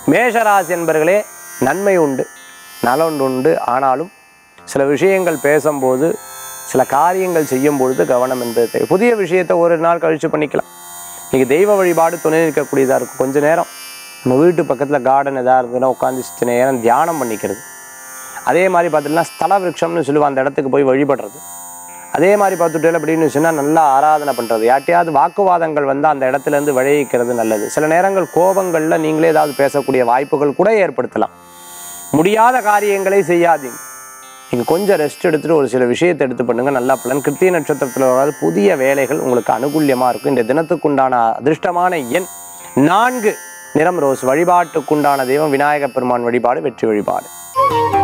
மேஷராசி என்பர்களே நன்மை உண்டு நலன் உண்டு ஆனாலும் சில விஷயங்கள் பேசும்போது சில காரியங்கள் செய்யும் பொழுது கவனம் என்பது தேவை புதிய விஷயத்தை ஒரு நாள் கழித்து பண்ணிக்கலாம் இன்னைக்கு தெய்வ வழிபாடு துணை நிற்கக்கூடியதாக இருக்கும் கொஞ்ச நேரம் நம்ம வீட்டு பக்கத்தில் கார்டன் எதாக இருந்ததுன்னா உட்காந்து சித்த நேரம் தியானம் பண்ணிக்கிறது அதே மாதிரி பார்த்துட்டுனா ஸ்தல விருட்சம்னு சொல்லுவோம் அந்த இடத்துக்கு போய் வழிபடுறது அதே மாதிரி பார்த்துட்டு அப்படின்னு சொன்னால் நல்லா ஆராதனை பண்ணுறது யார்ட்டையாவது வாக்குவாதங்கள் வந்து அந்த இடத்துல இருந்து விளைவிக்கிறது நல்லது சில நேரங்கள் கோபங்களில் நீங்களே ஏதாவது பேசக்கூடிய வாய்ப்புகள் கூட ஏற்படுத்தலாம் முடியாத காரியங்களை செய்யாதீங்க நீங்கள் கொஞ்சம் ரெஸ்ட் எடுத்துட்டு ஒரு சில விஷயத்தை எடுத்து பண்ணுங்க நல்லா பலன் கிருத்திய நட்சத்திரத்தில் வராது புதிய வேலைகள் உங்களுக்கு அனுகூல்யமாக இருக்கும் இந்த தினத்துக்குண்டான அதிர்ஷ்டமான எண் நான்கு நிறம் ரோஸ் வழிபாட்டுக்குண்டான தெய்வம் விநாயகப் பெருமான் வழிபாடு வெற்றி வழிபாடு